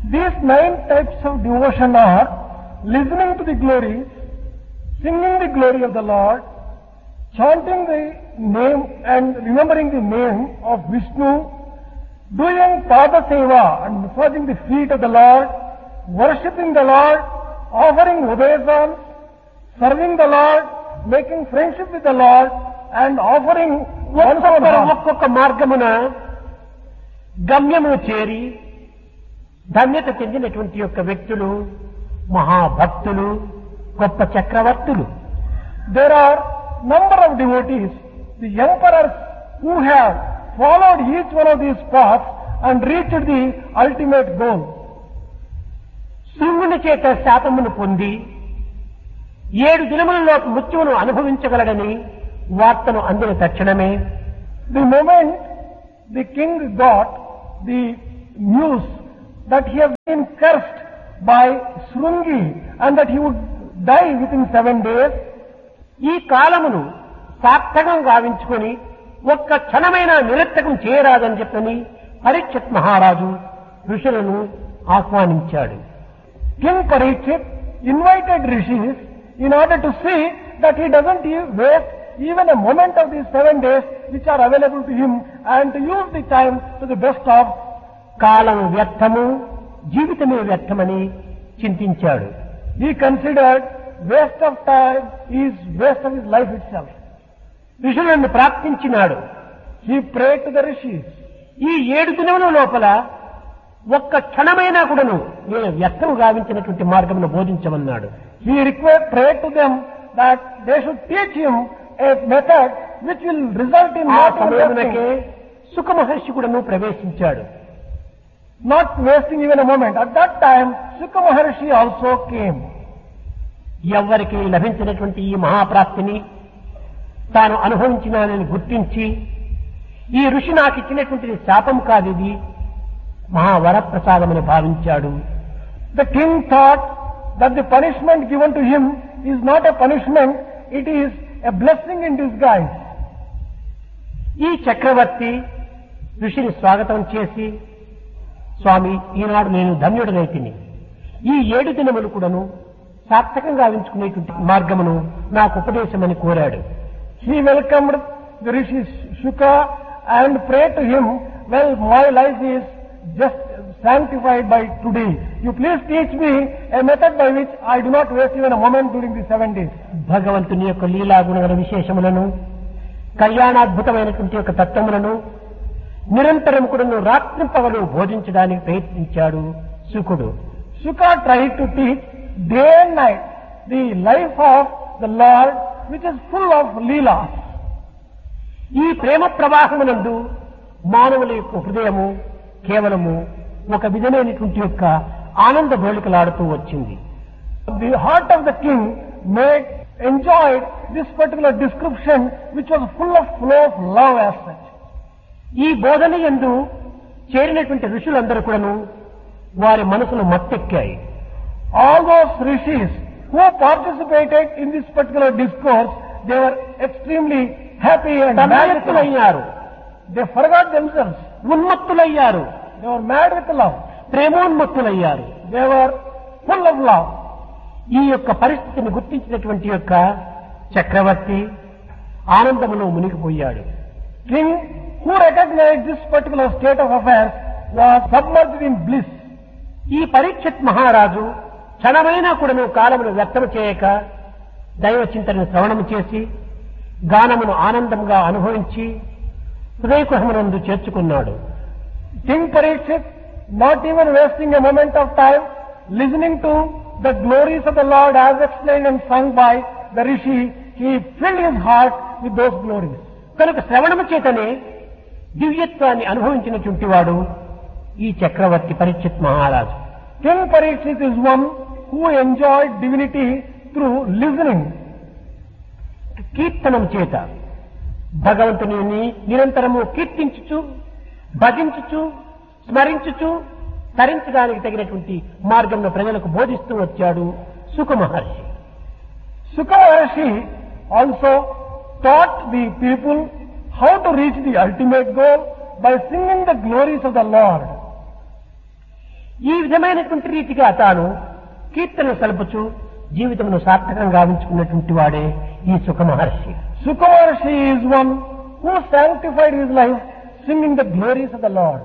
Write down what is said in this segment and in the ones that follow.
These nine types of devotion are listening to the glories, singing the glory of the Lord, chanting the name and remembering the name of Vishnu, doing Pada Seva and massaging the feet of the Lord, worshipping the Lord, offering obeisance, serving the Lord, making friendship with the Lord, and offering one's own ఒక్కొక్కరు heart. ఒక్కొక్క మార్గమున గమ్యమును చేరి ధన్యత చెందినటువంటి యొక్క వ్యక్తులు మహాభక్తులు గొప్ప చక్రవర్తులు There are number of devotees, the emperors who have followed each one of these paths and reached the ultimate goal. శృంగుని చేత శాపమును పొంది ఏడు దినములలో మృత్యువును అనుభవించగలడని వార్తను అందిన తక్షణమే The moment the king got the news that he has been cursed by Srungi and that he would die within seven days, ఈ కాలమును సార్థకం గావించుకొని ఒక్క క్షణమైన నిరర్థకం చేయరాదని చెప్పని పరీక్షత్ మహారాజు ఋషులను ఆహ్వానించాడు King Parikshit invited rishis in order to see that he doesn't e- waste even a moment of these seven days which are available to him and to use the time to the best of. కాలం వ్యర్థము జీవితమే వ్యర్థమని చింతించాడు He considered waste of time is waste of his life itself. ఋషులను ప్రార్థించినాడు He prayed to the rishis. ఈ ఏడు దినముల లోపల ఒక్క క్షణమైనా కూడాను నేను వ్యర్థము గావించినటువంటి మార్గమును బోధించమన్నాడు He request, prayed to them that they should teach him a method which will result in ఆ not even సమయమునకే wasting, సుఖ మహర్షి కూడాను ప్రవేశించాడు not wasting even a moment. At that time, Sukha Maharshi also came. ఎవ్వరికి లభించినటువంటి ఈ మహాప్రాప్తిని తాను అనుభవించినానని గుర్తించి ఈ ఋషి నాకు ఇచ్చినటువంటి శాపం కాదు ఇది మహావరప్రసాదమని భావించాడు The king thought that the punishment given to him is not a punishment, it is a blessing in disguise. ఈ చక్రవర్తి ఋషిని స్వాగతం చేసి స్వామి ఈనాడు నేను ధన్యుడనైతిని ఈ ఏడు దినములు కూడాను సార్థకంగా గావించుకునేటువంటి మార్గమును నాకు ఉపదేశమని కోరాడు He welcomed the rishi Shuka and prayed to him, well, my life is just sanctified by today. You please teach me a method by which I do not waste even a moment during the seven days. భగవంతుని యొక్క లీలా గుణగణ విశేషములను కళ్యాణాద్భుతమైనటువంటి యొక్క తత్వములను నిరంతరం కూడాను రాత్రింపగలు బోధించడానికి ప్రయత్నించాడు శుకుడు Shuka tried to teach day and night the life of the Lord which is full of leela. ఈ ప్రేమ ప్రవాహమునందు మానవుల యొక్క హృదయము కేవలము ఒక విధమైనటువంటి యొక్క ఆనంద బోళికలాడుతూ వచ్చింది The heart of the king made, enjoyed this particular description which was full of flow of love as such. ఈ బోధన ఎందు చేరినటువంటి ఋషులందరూ కూడాను వారి మనసులు మత్తెక్కాయి All those rishis who participated in this particular discourse, they were extremely happy and mad with love. తన్మయత్తులయ్యారు They forgot themselves. ఉన్మత్తులయ్యారు They were mad with love. ప్రేమోన్మత్తులయ్యారు They were full of love. ఈ యొక్క పరిస్థితిని గుర్తించినటువంటి యొక్క చక్రవర్తి ఆనందములో మునిగిపోయాడు King who recognized this particular state of affairs was submerged in bliss. ఈ పరీక్షత్ మహారాజు క్షణమైనా కూడాను కాలమును వ్యక్తం చేయక దైవ చింతనను శ్రవణము చేసి గానమును ఆనందంగా అనుభవించి హృదయకుహమునందు చేర్చుకున్నాడు King Parikshit, not even wasting a moment of time, listening to the glories of the Lord as explained and sung by the Rishi, he filled his heart with those glories. కనుక శ్రవణము చేతనే దివ్యత్వాన్ని అనుభవించినటువంటి వాడు ఈ చక్రవర్తి పరీక్షిత్ మహారాజు King Parikshit is one who enjoyed divinity through listening. కీర్తనం చేత భగవంతుని నిరంతరము కీర్తించుచు భజించుచు స్మరించుచు తరించడానికి తగినటువంటి మార్గంలో ప్రజలకు బోధిస్తూ వచ్చాడు సుఖ మహర్షి Sukha Maharshi also taught the people how to reach the ultimate goal by singing the glories of the Lord. ఈ విధమైనటువంటి రీతిగా తాను కీర్తనలు సలుపుచు జీవితమును సార్థకంగా గావించుకున్నటువంటి వాడే ఈ సుఖ మహర్షి Sukamarshi is one who sanctified his life singing the glories of the Lord.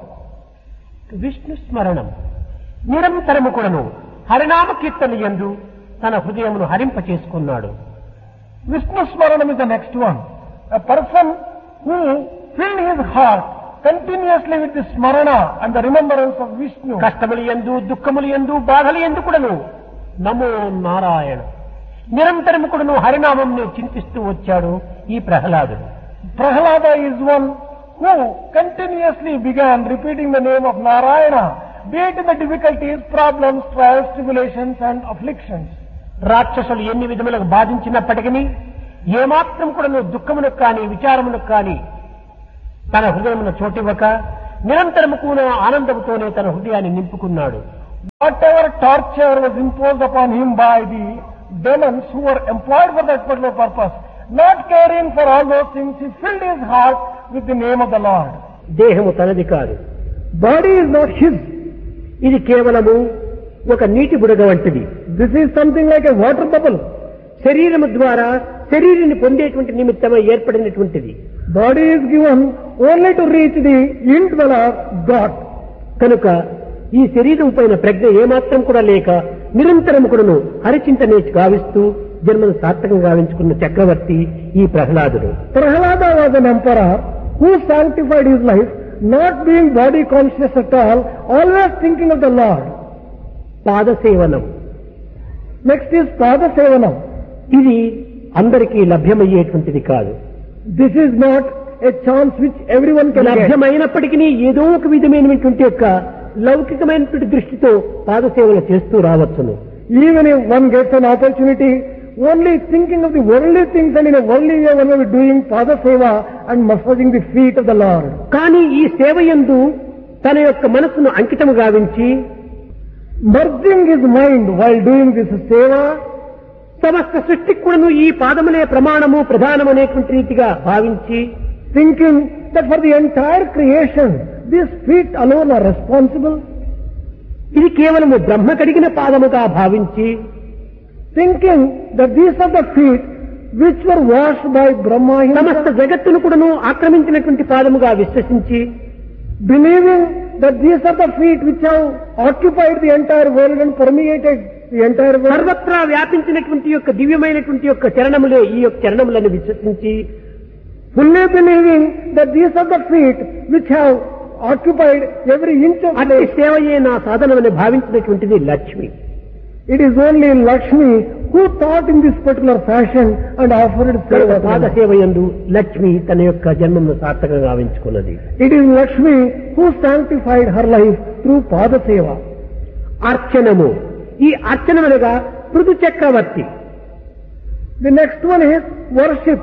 Vishnu స్మరణం నిరంతరము కూడాను హరినామ కీర్తన యందు తన హృదయమును హరింప చేసుకున్నాడు Vishnu Smaranam is the next one. A person who filled his heart continuously with the smarana and the remembrance of Vishnu. కష్టములు ఎందు దుఃఖములు ఎందు బాధలు ఎందు కూడాను నమో నారాయణ నిరంతరము కూడాను హరినామంని చింతిస్తూ వచ్చాడు ఈ ప్రహ్లాదుడు Prahlada is one who continuously began repeating the name of Narayana, be it in the difficulties, problems, trials, tribulations and afflictions. రాక్షసులు ఎన్ని విధములకు బాధించినప్పటికీ ఏమాత్రం కూడాను దుఃఖమునకు కానీ విచారమునకు కానీ తన హృదయమున చోటివ్వక నిరంతరము కూడా ఆనందముతోనే తన హృదయాన్ని నింపుకున్నాడు Whatever torture was imposed upon him by the demons who were employed for that particular purpose, not caring for all those things, he filled his heart with the name of the Lord. దేహము తనది కాదు Body is not his. ఇది కేవలము ఒక నీటి బుడగ వంటిది This is something like a water bubble. శరీరము ద్వారా శరీరాన్ని పొందేటువంటి నిమిత్తమై ఏర్పడినటువంటిది Body is given only to reach the indweller God. కనుక ఈ శరీరం పైన ప్రజ్ఞ ఏమాత్రం కూడా లేక నిరంతరము కూడాను హరిచింతనే గావిస్తూ జన్మను సార్థకంగా గావించుకున్న చక్రవర్తి ఈ ప్రహ్లాదుడు Prahlada was an emperor who sanctified his life, not being body conscious at all, always thinking of the Lord. పాదసేవనం Next is Pada Sevanam. ఇది అందరికీ లభ్యమయ్యేటువంటిది కాదు This is not a chance which everyone can get. లభ్యమైనప్పటికీ ఏదో ఒక విధమైనటువంటి యొక్క లౌకికమైనటువంటి దృష్టితో పాదసేవలు చేస్తూ రావచ్చును Even if one gets an opportunity, only thinking of the worldly things and in a worldly way one will be doing Pada Seva and massaging the feet of the Lord. కానీ ఈ సేవ యందు తన యొక్క మనస్సును అంకితము గావించి Merging his mind while doing this Seva, సమస్త సృష్టికి కూడాను ఈ పాదములే ప్రమాణము ప్రధానము అనేటువంటి రీతిగా భావించి thinking that for the entire creation, these feet alone are responsible, ఇది కేవలము బ్రహ్మ కడిగిన పాదముగా భావించి thinking that these are the feet which were washed by Brahma సమస్త himself, జగత్తును కూడాను ఆక్రమించినటువంటి పాదముగా విశ్వసించి believing that these are the feet which have occupied the entire world and permeated the entire world, సర్వత్రా వ్యాపించినటువంటి యొక్క దివ్యమైనటువంటి యొక్క చరణములే ఈ యొక్క చరణములను విశ్వసించి fully believing that these are the feet which have occupied every inch of అట్టి place. సేవయే నా సాధనమని భావించినటువంటిది Lakshmi It is only Lakshmi who thought in this particular fashion and offered కనుక seva. పాద సేవ యందు లక్ష్మి తన యొక్క జన్మను సార్థకంగా గావించుకున్నది It is Lakshmi who sanctified her life through Pada Seva. అర్చనము ఈ అర్చనమనగా పృథు చక్రవర్తి The next one is worship.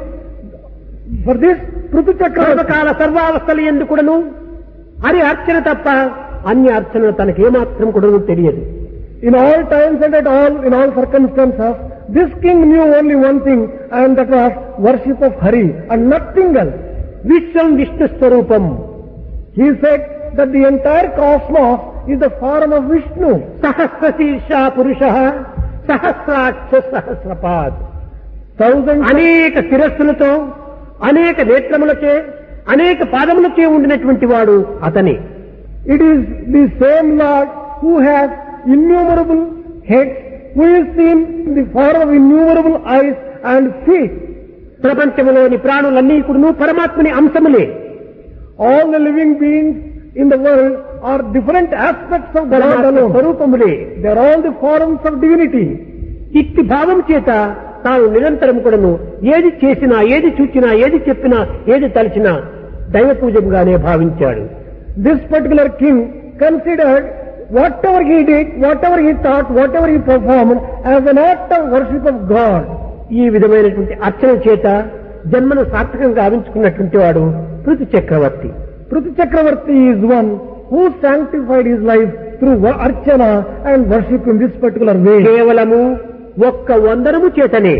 For this, Prithu Chakravarti, సర్వకాల సర్వావస్థలు ఎందుకుడను హరి అర్చన తప్ప అన్య అర్చన తనకి ఏమాత్రం కూడాను తెలియదు in all times and at all, in all circumstances, this king knew only one thing, and that was worship of Hari, and nothing else. విశ్వం విష్ణు స్వరూపం He said that the entire cosmos is the form of Vishnu. సహస్ర శీర్ష పురుష సహస్రాక్ష సహస్రపాద్ Thousands, అనేక శిరస్సులతో అనేక నేత్రములచే అనేక పాదములచే ఉండినటువంటి వాడు అతని it is the same Lord who has innumerable heads, who is seen in the form of innumerable eyes and feet. ప్రపంచంలోని ప్రాణులన్నీ కూడా పరమాత్మని అంశములే All the living beings in the world are different aspects of God పరమాత్మ alone. స్వరూపములే They are all the forms of divinity. ఇట్టి భావం చేత తాను నిరంతరం కూడాను ఏది చేసినా ఏది చూచినా ఏది చెప్పినా ఏది తలచినా దైవ పూజంగానే భావించాడు This particular king considered whatever he did, whatever he thought, whatever he performed as an act of worship of God. ఈ విధమైనటువంటి అర్చన చేత జన్మను సార్థకంగా గావించుకున్నటువంటి వాడు పృథు చక్రవర్తి Prithu Chakravarti is one who sanctified his life through wo- archana and worship in this particular way. కేవలము ఒక్క వందనము చేతనే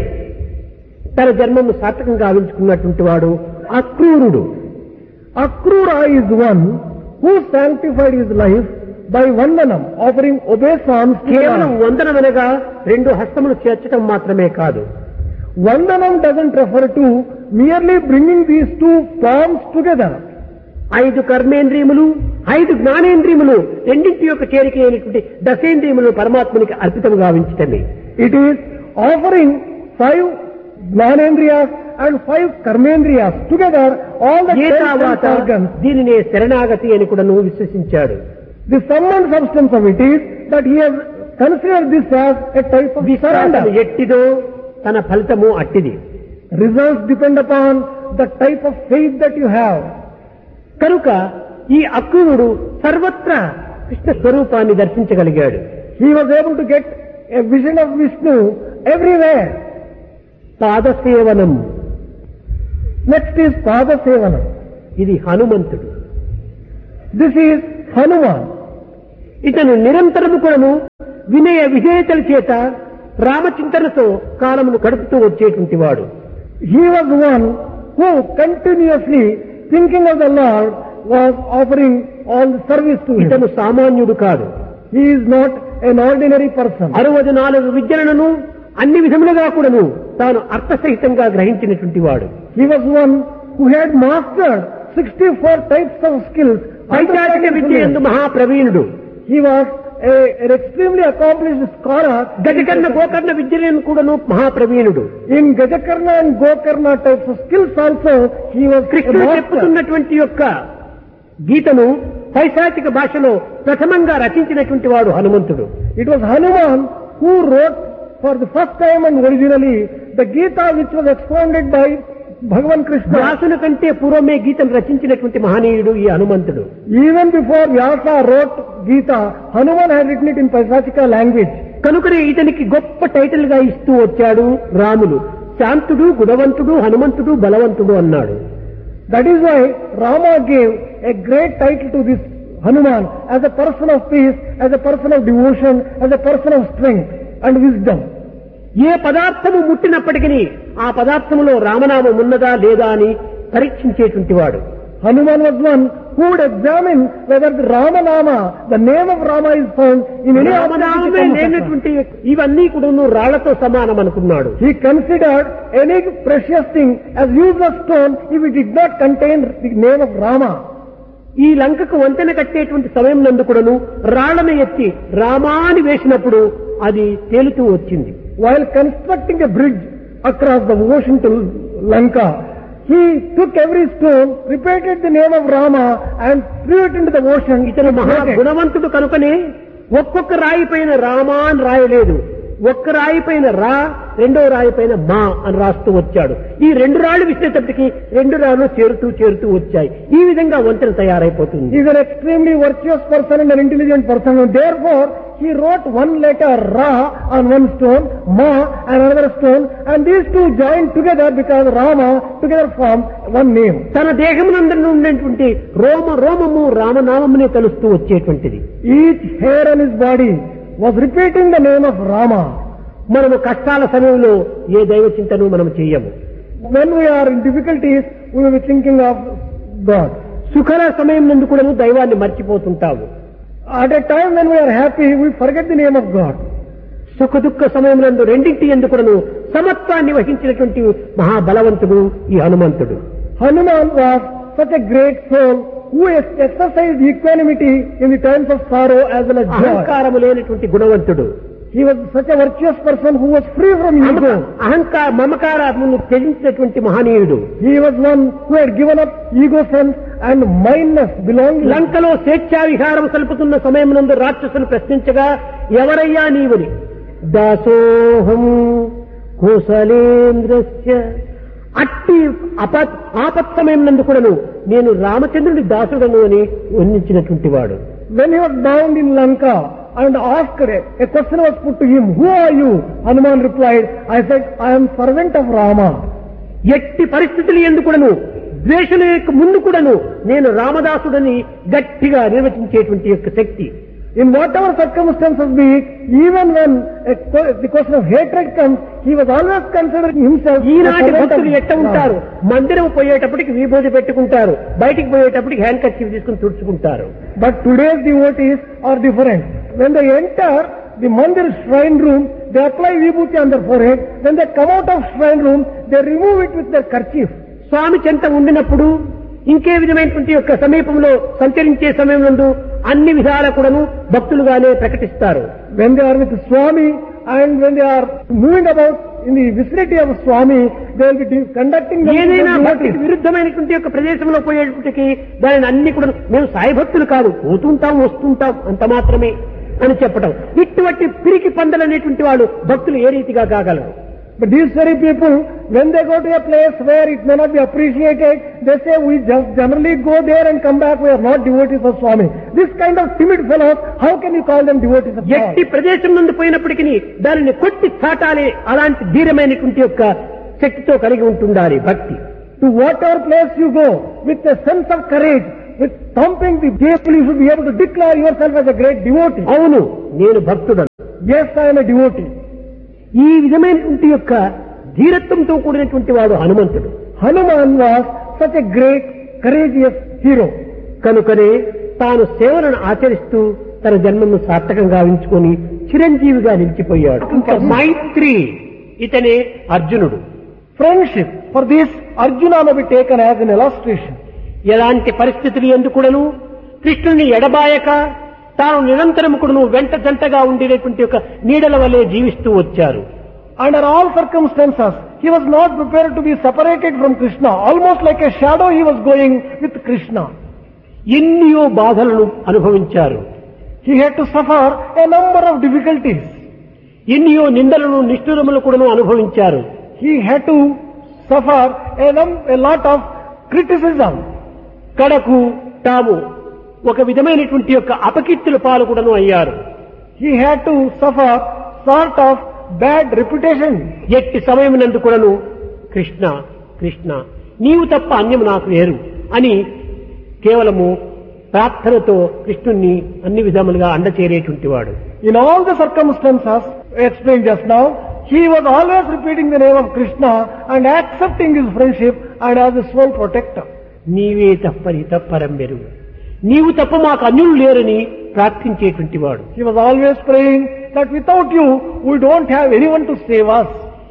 తన జన్మము సార్థకంగా గావించుకున్నటువంటి వాడు అక్రూరుడు Akrura is one who sanctified his life by Vandanam, offering obeisance to కేవలం God. వందనమనగా రెండు హస్తములు చేర్చడం మాత్రమే కాదు Vandanam doesn't refer to merely bringing these two palms together. ఐదు కర్మేంద్రియములు ఐదు జ్ఞానేంద్రియములు రెండింటి యొక్క చేరిక అయినటువంటి దశేంద్రియములు పరమాత్మనికి అర్పితం గావించటమే It is offering five Gnanendriyas and five Karmendriyas together, all the A ten తర్వాత sense organs. దీనినే శరణాగతి అని కూడా నువ్వు విశ్వసించాడు The sum and substance of it is that he has considered this as a type of విశ్వాసం surrender. ఎట్టిదో తన ఫలితము అట్టిది Results depend upon the type of faith that you have. కనుక ఈ అక్రూరుడు సర్వత్రా కృష్ణ స్వరూపాన్ని దర్శించగలిగాడు He was able to get a vision of Vishnu everywhere. పాదసేవనం Next is Pada Sevana. ఇది హనుమంతుడు This is Hanuman. ఇతను నిరంతరము కూడాను వినయ విధేయతల చేత రామచింతనతో కాలమును గడుపుతూ వచ్చేటువంటి వాడు He was one who continuously thinking of the Lord was offering all the service to him. ఇతను సామాన్యుడు కాదు He is not an ordinary person. అరవది నాలుగు విద్యలను అన్ని విధములుగా కూడాను తాను అర్థసహితంగా గ్రహించినటువంటి వాడు He was one who had mastered 64 types of skills. వైచారిక విద్య ఎందు మహాప్రవీణుడు He was a, an extremely accomplished scholar. గజకర్ణ Gokarna విద్యలను కూడాను మహాప్రవీణుడు In Gajakarna and Gokarna types of skills also, he was a కృష్ణుడు master. చెప్పుతున్నటువంటి యొక్క గీతను పైశాచిక భాషలో ప్రథమంగా రచించినటువంటి వాడు హనుమంతుడు It was Hanuman who wrote for the first time and originally the Gita which was expounded by Bhagavan Krishna. వ్యాసుని కంటే పూర్వమే గీతను రచించినటువంటి మహనీయుడు ఈ హనుమంతుడు Even before Vyasa wrote Gita, Hanuman had written it in Paisachika language. కనుకనే ఇతనికి గొప్ప టైటిల్ గా ఇస్తూ వచ్చాడు రాములు శాంతుడు గుణవంతుడు హనుమంతుడు బలవంతుడు అన్నాడు That is why Rama gave a great title to this Hanuman as a person of peace, as a person of devotion, as a person of strength and wisdom. ఏ పదార్థము ముట్టినప్పటికీ ఆ పదార్థములో రామనామం ఉన్నదా లేదా అని పరీక్షించేటువంటి వాడు Hanuman was one who would examine whether the Rama Nama, the name of Rama is found in any object which రామనామమే comes across. లేనటువంటి ఇవన్నీ కూడా రాళ్లతో సమానం అనుకున్నాడు He considered any precious thing as useless stone if it did not contain the name of Rama. ఈ లంకకు వంతెన కట్టేటువంటి సమయం నందు కూడాను రాళ్లను ఎత్తి రామాని వేసినప్పుడు అది తేలుతూ వచ్చింది While constructing a bridge across the ocean to Lanka, he took every stone, repeated the name of Rama and threw it into the ocean. ఇతను It మహా floated. గుణవంతుడు కనుకనే ఒక్కొక్క రాయి పైన రామా అని రాయలేదు ఒక్క రాయి పైన రా రెండో రాయి పైన మా అని రాస్తూ వచ్చాడు ఈ రెండు రాళ్ళు విసిరేటప్పటికి రెండు రాళ్ళు చేరుతూ చేరుతూ వచ్చాయి ఈ విధంగా వంతెన తయారైపోతుంది He is an extremely virtuous person and an intelligent person. And therefore, he wrote one letter Ra on one stone, Ma on another stone, and these two joined together because Rama together form one name. తన దేహమునందరి ఉండేటువంటి రోమ రోమము రామనామమునే కలుస్తూ వచ్చేటువంటిది Each hair on his body was repeating the name of Rama. మనము కష్టాల సమయంలో ఏ దైవ చింతను మనం చెయ్యము When we are in difficulties, we will be thinking of God. సుఖర సమయం నందు కూడా దైవాన్ని మర్చిపోతుంటాము At a time when we are happy, we forget the name of God. సుఖ దుఃఖ సమయములందు రెండింటి ఎందుకును సమత్వాన్ని వహించినటువంటి మహాబలవంతుడు ఈ హనుమంతుడు Hanuman was such a great soul who has exercised equanimity in the times of sorrow as well as joy. అహంకారము లేనటువంటి గుణవంతుడు He was such a virtuous person who was free from ego. అహంకార మమకారమును త్యజించినటువంటి మహనీయుడు He was one who had given up ego sense and mindness belonging. లంకలో స్వేచ్ఛా విహారం సలుపుతున్న సమయమునందు రాక్షసులు ప్రశ్నించగా ఎవరయ్యా నీవుని దాసోహం కుశలేంద్రస్య అట్టి అప ఆపత్ సమయం నందు కూడాను నేను రామచంద్రుడి దాసుడను అని వర్ణించినటువంటి వాడు When he was bound in Lanka and asked, a question was put to him, Who are you? Hanuman replied, I said, I am servant of Rama. ఎట్టి పరిస్థితులు ఎందుకుడను ద్వేషుల యొక్క ముందు కూడాను నేను రామదాసుడని గట్టిగా నిర్వచించేటువంటి యొక్క శక్తి In whatever circumstances be it, even when a, que- the question of hatred comes, he was always considering himself a ఈనాటి servant of భక్తులు ఎట్ట ఉంటారు God. మందిరం పోయేటప్పటికి విభూతి పెట్టుకుంటారు బయటికి పోయేటప్పటికి హ్యాండ్ కర్చీఫ్ తీసుకుని తుడుచుకుంటారు But today's devotees are different. When they enter the mandir shrine room, they apply vibhuti on their forehead. When they come out of shrine room, they remove it with their kerchief. స్వామి చెంత ఉండినప్పుడు ఇంకే విధమైనటువంటి యొక్క సమీపంలో సంచరించే సమయంలో అన్ని విధాల కూడాను భక్తులుగానే ప్రకటిస్తారు When they are with Swami and when they are moving about in the vicinity of Swami, they will be de- conducting ఏదైనా themselves భక్తికి devotees. విరుద్ధమైనటువంటి యొక్క ప్రదేశంలో పోయేటప్పటికి దానిని అన్ని కూడా మేము సాయి భక్తులు కాదు పోతుంటాం వస్తుంటాం అంత మాత్రమే అని చెప్పటం ఇటువంటి పిరికి పందలు అనేటువంటి వాళ్ళు భక్తులు ఏ రీతిగా కాగలరు But these very people, when they go to a place where it may not be appreciated, they say we just generally go there and come back, we are not devotees of Swami. This kind of timid fellows, how can you call them devotees of God? ఎట్టి ప్రదేశం నుండి పోయినప్పటికీ దానిని కొట్టి చాటాలి అలాంటి ధీరమైనటువంటి యొక్క శక్తితో కలిగి ఉంటుండాలి భక్తి To whatever place you go, with a sense of courage, with thumping the table, you should be able to declare yourself as a great devotee. అవును నేను భక్తుడను Yes, I am a devotee. ఈ విధమైనటువంటి యొక్క ధీరత్వంతో కూడినటువంటి వాడు హనుమంతుడు Hanuman was such a great, courageous hero. కనుకనే తాను సేవలను ఆచరిస్తూ తన జన్మను సార్థకంగా ఉంచుకొని చిరంజీవిగా నిలిచిపోయాడు మైత్రి ఇతనే అర్జునుడు Friendship, for this, Arjuna may be taken as an illustration. ఎలాంటి పరిస్థితులు ఎందుకుడను కృష్ణుని ఎడబాయక తాను నిరంతరం కూడాను వెంట జంటగా ఉండేటువంటి ఒక నీడల వలె జీవిస్తూ వచ్చారు Under all circumstances, he was not prepared to be separated from Krishna. Almost like a shadow, he was going with Krishna. ఎన్నియో బాధలను అనుభవించారు He had to suffer a number of difficulties. ఎన్నియో నిందలను నిష్ఠురములు కూడాను అనుభవించారు He had to suffer a, num- a lot of criticism. కడకు తాము ఒక విధమైనటువంటి యొక్క అపకీర్తుల పాలు కూడాను అయ్యారు He had to suffer sort of bad reputation. ఎట్టి సమయం నందు కూడాను కృష్ణ కృష్ణ నీవు తప్ప అన్యము నాకు లేరు అని కేవలము ప్రార్థనతో కృష్ణుణ్ణి అన్ని విధములుగా అండచేరేటువంటి వాడు In all the circumstances explained just now, he was always repeating the name of Krishna and accepting his friendship and as his sole protector. నీవే తప్పని తప్పరం మెరుగు నీవు తప్ప మాకు అన్యులు లేరని ప్రార్థించేటువంటి వాడు He was always praying that without you, we don't have anyone to save us.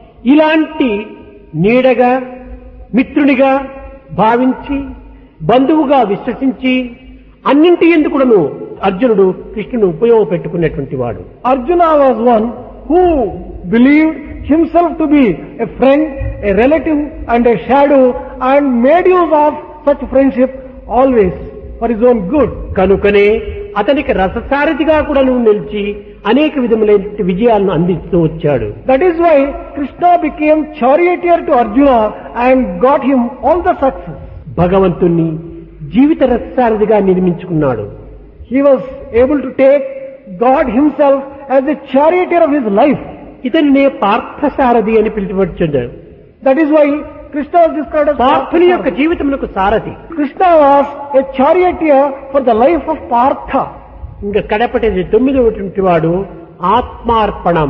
ఇలాంటి నీడగా మిత్రునిగా భావించి బంధువుగా విశ్వసించి అన్నింటి ఎందుకును అర్జునుడు కృష్ణుని ఉపయోగపెట్టుకున్నటువంటి వాడు Arjuna was one who believed himself to be a friend, a relative and a shadow and made use of such friendship always for his own good. కనుకనే అతనికి రససారథిగా కూడా నిలిచి అనేక విధములైన విజయాలను అందిస్తూ వచ్చాడు That is why Krishna became charioteer to Arjuna and got him all the success. భగవంతుణ్ణి జీవిత రససారథిగా నిర్మించుకున్నాడు He was able to take God himself as the charioteer of his life. ఇతనినే Parthasarathi అని పిలువచ్చుండారు That is why Krishna was described as పార్థుని యొక్క Partha. జీవితమునకు Sarathi Krishna was a charioteer for the life of Partha. ఇంకా కడపటి తొమ్మిదవటువంటి వాడు ఆత్మార్పణం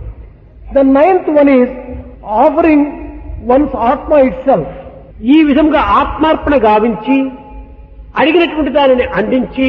The ninth one is offering one's Atma itself. ఈ విధంగా ఆత్మార్పణ గావించి అడిగినటువంటి దానిని అందించి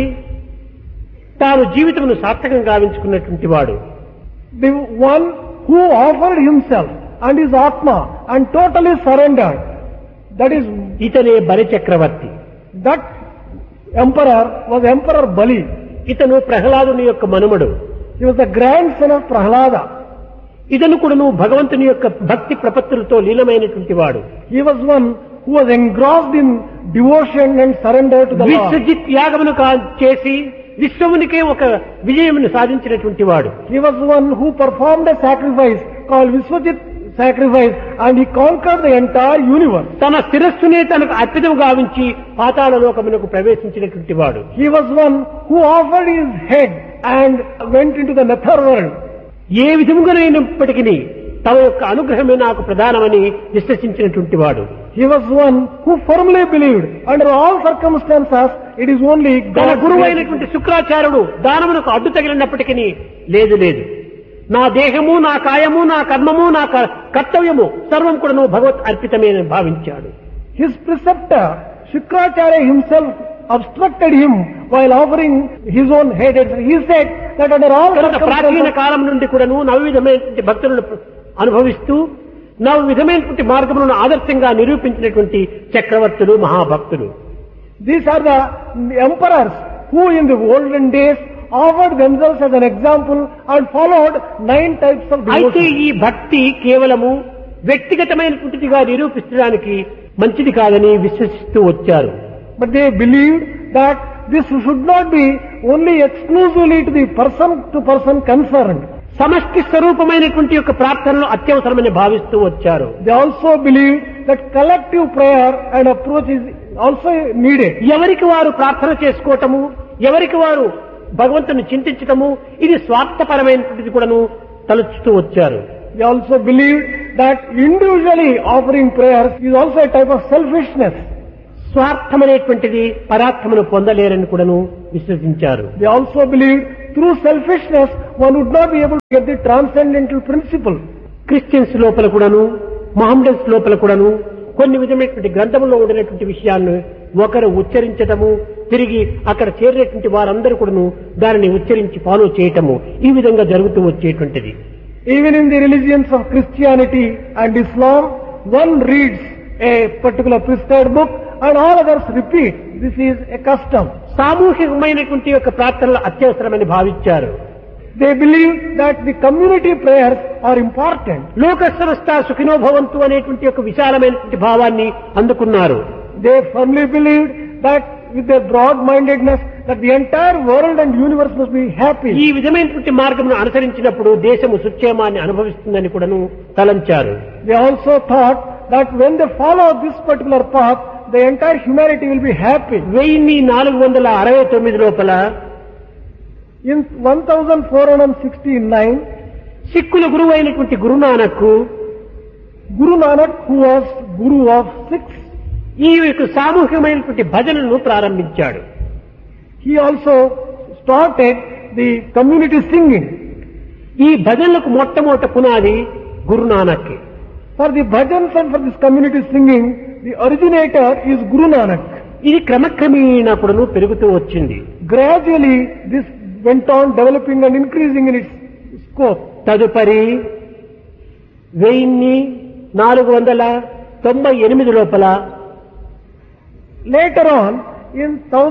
తాను జీవితమును సార్థకం గావించుకున్నటువంటి వాడు The one who offered himself and his Atma and totally surrendered. That is, ఇతనే బలి చక్రవర్తి that emperor was Emperor Bali. ఇతను ప్రహ్లాదుని యొక్క మనుమడు He was the grandson of Prahlada. ఇతను కూడాను భగవంతుని యొక్క భక్తి ప్రపత్తులతో లీలమైనటువంటి వాడు He was one who was engrossed in devotion and surrender to the Lord. Vishwajit యాగమును కా- చేసి విశ్వమునికే ఒక విజయమును సాధించినటువంటి వాడు He was one who performed a sacrifice called Viswajit sacrifice and he conquered the entire universe. తన శిరస్సునే తనకు అర్పితం గావించి పాతాళ లోకమునకు ప్రవేశించినటువంటి వాడు He was one who offered his head and went into the nether world. ఏ విధముగానైనప్పటికీ తమ యొక్క అనుగ్రహమే నాకు ప్రధానమని విశ్వసించినటువంటి వాడు He was one who firmly believed under all circumstances it is only తన God's గురువు grace. అయినటువంటి శుక్రాచార్యుడు దానమునకు అడ్డు తగిలినప్పటికీ లేదు లేదు నా దేహము నా కాయము నా కర్మము నా క- కర్తవ్యము సర్వం కూడా నువ్వు భగవత్ అర్పితమే అని భావించాడు His preceptor, Shukracharya himself obstructed him while offering his own head. He said that under all కనుక ప్రాచీన circumstances, కాలం నుండి కూడాను నవవిధమైనటువంటి భక్తులను అనుభవిస్తూ నవ విధమైనటువంటి మార్గములను ఆదర్శంగా నిరూపించినటువంటి చక్రవర్తులు మహాభక్తులు these are the emperors who in the olden days offered themselves as an example and followed nine types of అయితే devotion. ఈ భక్తి కేవలము వ్యక్తిగతమైనటువంటిదిగా నిరూపించడానికి మంచిది కాదని విశ్వసిస్తూ వచ్చారు But they believed that this should not be only exclusively to the person to person concerned. సమష్టి స్వరూపమైనటువంటి యొక్క ప్రార్థనలు అత్యవసరమని భావిస్తూ వచ్చారు They also believed that collective prayer and approach is also needed. ఎవరికి వారు ప్రార్థన చేసుకోవటము ఎవరికి వారు భగవంతుని చింతించటము ఇది స్వార్థపరమైనటువంటిది కూడాను తలుచుతూ వచ్చారు They also believed that individually offering prayers is also a type of selfishness. స్వార్థమనేటువంటిది పరార్థమును పొందలేరని కూడాను విశ్వసించారు They also believed through selfishness one would not be able to get the transcendental principle. Christians లోపల కూడాను మహమ్మడన్స్ లోపల కూడాను కొన్ని విధమైనటువంటి గ్రంథములో ఉండినటువంటి విషయాలను ఒకరు ఉచ్చరించటము తిరిగి అక్కడ చేరినటువంటి వారందరూ కూడాను దానిని ఉచ్చరించి ఫాలో చేయటము ఈ విధంగా జరుగుతూ వచ్చేటువంటిది Even in the religions of Christianity and Islam, one reads a particular prescribed book and all others repeat. This is a custom. సామూహికమైనటువంటి యొక్క ప్రార్థనలు అత్యవసరమని భావించారు They believe that the community prayers are important. లోక సంస్థ సుఖినోభవంతు అనేటువంటి ఒక విశాలమైనటువంటి భావాన్ని అందుకున్నారు They firmly believed that with their broad-mindedness that the entire world and universe must be ఈ happy. విధమైనటువంటి మార్గమును అనుసరించినప్పుడు దేశము సుక్షేమాన్ని అనుభవిస్తుందని కూడాను తలంచారు They also thought that when they follow this particular path, the entire humanity will be happy. వెయ్యి నాలుగు వందల అరవై తొమ్మిది లోపల In 1469, సిక్కుల గురువు అయినటువంటి Guru Nanak Guru Nanak, who was Guru of Sikhs, ఈ యొక్క సామూహికమైనటువంటి భజనలను ప్రారంభించాడు he also started the community singing. ఈ భజనలకు మొట్టమొదట పునాది Guru Nanak For the bhajans and for this community singing, the originator is Guru Nanak. ఇది క్రమక్రమేణా కూడాను పెరుగుతూ వచ్చింది Gradually, this went on developing and increasing in its scope. తదుపరి వెయ్యి నాలుగు వందల తొంభై ఎనిమిది లోపల Later on, in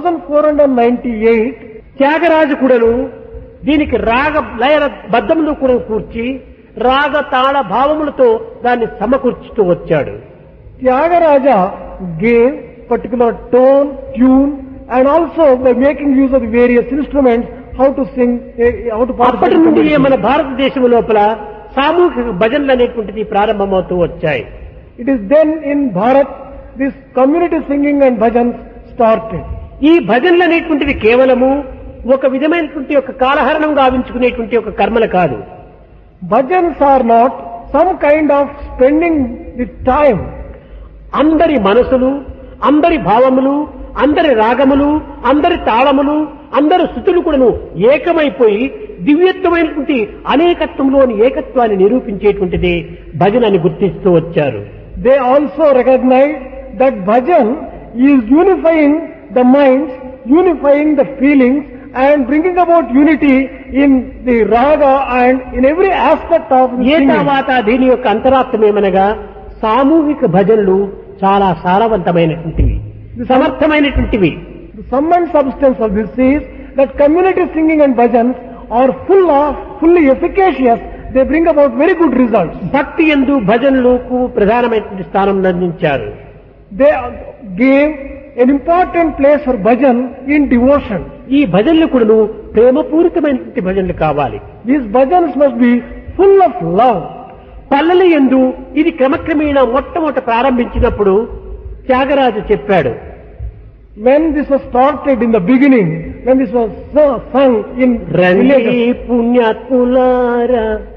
1498, త్యాగరాజు కూడాను దీనికి రాగ లయ బద్దములు కూడా కూర్చి రాగ తాళ భావములతో దాన్ని సమకూర్చుతూ వచ్చాడు Tyagaraja gave particular tone, tune, and also by making use of the various instruments, how to sing, eh, how to అప్పటి participate. in నుండి community. మన భారతదేశం లోపల సామూహిక భజనలు అనేటువంటిది ప్రారంభమవుతూ వచ్చాయి It is then in Bharat, this community singing and bhajans started. ఈ భజనలు అనేటువంటివి కేవలము ఒక విధమైనటువంటి ఒక కాలహరణం గావించుకునేటువంటి ఒక కర్మలు కాదు Bhajans are not some kind of spending the time. అందరి మనసులు అందరి భావములు అందరి రాగములు అందరి తాళములు అందరి స్థుతులు కూడాను ఏకమైపోయి దివ్యత్వమైనటువంటి అనేకత్వంలోని ఏకత్వాన్ని నిరూపించేటువంటిది భజన అని గుర్తిస్తూ వచ్చారు They also recognize that bhajan is unifying the minds, unifying the feelings, and bringing about unity in the raga and in every aspect of the A singing. తర్వాత దీని యొక్క అంతరార్థమేమనగా సామూహిక భజనలు చాలా సారవంతమైనటువంటివి సమర్థమైనటువంటివి The sum and substance of this is that community singing and bhajans are full of, fully efficacious. They bring about very good results. భక్తి ఎందు భజనలకు ప్రధానమైనటువంటి స్థానం అందించారు They gave an important place for bhajan in devotion. ఈ భజనలు కూడాను ప్రేమపూరితమైనటువంటి భజనలు కావాలి These bhajans must be full of love. పల్లెల ఎందు ఇది క్రమక్రమేణా మొట్టమొదట ప్రారంభించినప్పుడు త్యాగరాజు చెప్పాడు When this was started in the beginning, when this was su- sung in రండి villages, పుణ్యాత్ములారా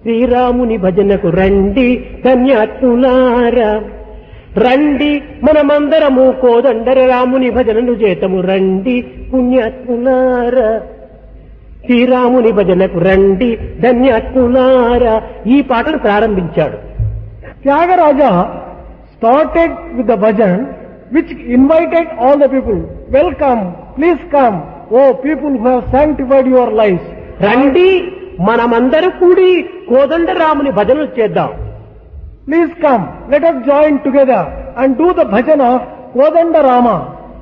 శ్రీరాముని భజనకు రండి ధన్యాత్ములారా రండి మనమందరము కోదండర రాముని భజనను చేతము రండి పుణ్యాత్ములారా శ్రీరాముని భజనకు రండి ధన్యాత్ములారా ఈ పాటను ప్రారంభించాడు Tyagaraja started with the bhajan which invited all the people. Welcome, please come, oh people who have sanctified your lives. రండి మనమందరం కూడి కోదండరాముని భజనలు చేద్దాం Please come, let us join together and do the bhajan of Kodanda Rama.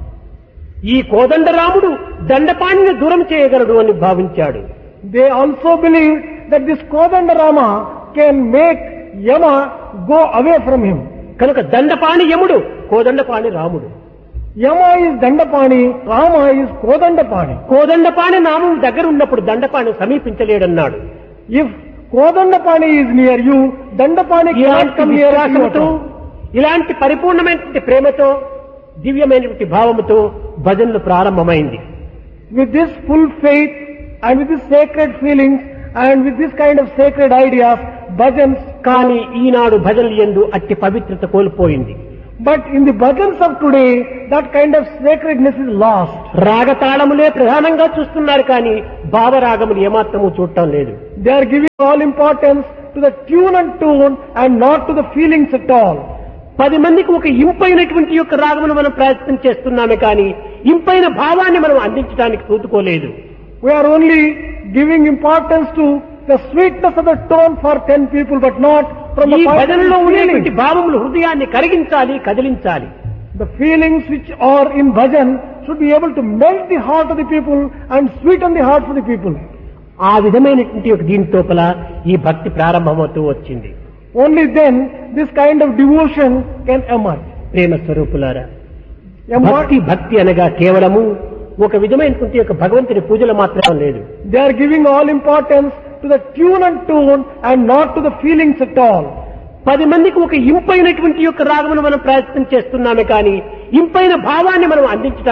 ఈ కోదండరాముడు దండపాణిని దూరం చేయగలడు అని భావించాడు They also believe that this Kodanda Rama can make Yama go away from him. కనుక దండపాణి యముడు కోదండపాణి రాముడు Yama is Dandapani, Rama is Kodandapani. Kodandapani నామం దగ్గర ఉన్నప్పుడు Dandapani సమీపించలేడన్నాడు If Kodandapani is near you, Dandapani cannot ఇలాంటి come near you at విశ్వాసంతో all. ఇలాంటి పరిపూర్ణమైనటువంటి ప్రేమతో దివ్యమైనటువంటి భావముతో భజనలు ప్రారంభమైంది With this full faith and with this sacred feelings and with this kind of sacred ideas, bhajans కానీ ఈనాడు భజనలు ఎందు అట్టి పవిత్రత కోల్పోయింది But in the bhajans of today, that kind of sacredness is lost. రాగతాళములే ప్రధానంగా చూస్తున్నారు కానీ భావరాగములు ఏమాత్రము చూడటం లేదు They are giving all importance to the tune and tone and not to the feelings at all. పది మందికి ఒక ఇంపైనటువంటి యొక్క రాగమును మనం ప్రయత్నం చేస్తున్నామే కానీ ఇంపైన భావాన్ని మనం అందించడానికి చూసుకోలేదు We are only giving importance to the sweetness of the tone for ten people, but not from the ఈ point of భజనలో view ఉండేటువంటి feelings. భావములు హృదయాన్ని కరిగించాలి కదిలించాలి The feelings which are in bhajan should be able to melt the heart of the people and sweeten the hearts of the people. ఆ విధమైనటువంటి ఒక దీని తోపల ఈ భక్తి ప్రారంభమవుతూ వచ్చింది Only then this kind of devotion can emerge. ప్రేమ స్వరూపులారా Emerge- భక్తి భక్తి అనగా కేవలము ఒక విధమైనటువంటి యొక్క భగవంతుని పూజలు మాత్రం లేదు They are giving all importance to the tune and tone and not to the feelings at all. పది మందికి ఒక ఇంపైనటువంటి యొక్క రాగమును మనం ప్రయత్నం చేస్తున్నామే కానీ ఇంపైన భావాన్ని మనం అందించడానికి